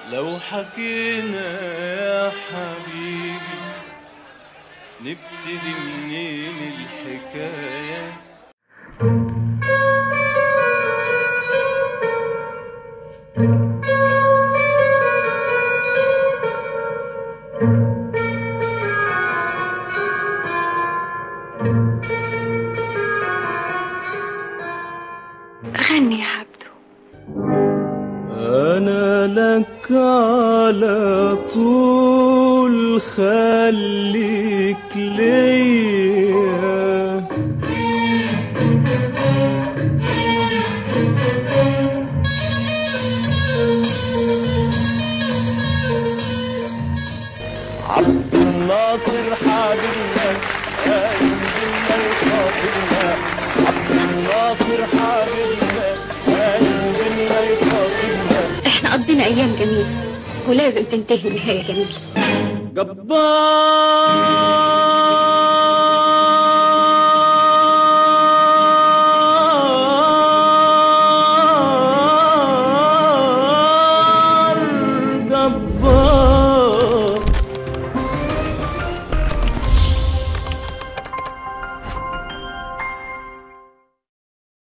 لو حكينا يا حبيبي نبتدي منين الحكايه غني يا عبدو أنا لك على طول خليك ليا عبد الناصر حبيبنا قلبنا يخاطبنا عبد الناصر حبيبنا قلبنا يخاطبنا احنا قضينا ايام جميله ولازم تنتهي نهايه جميله جبار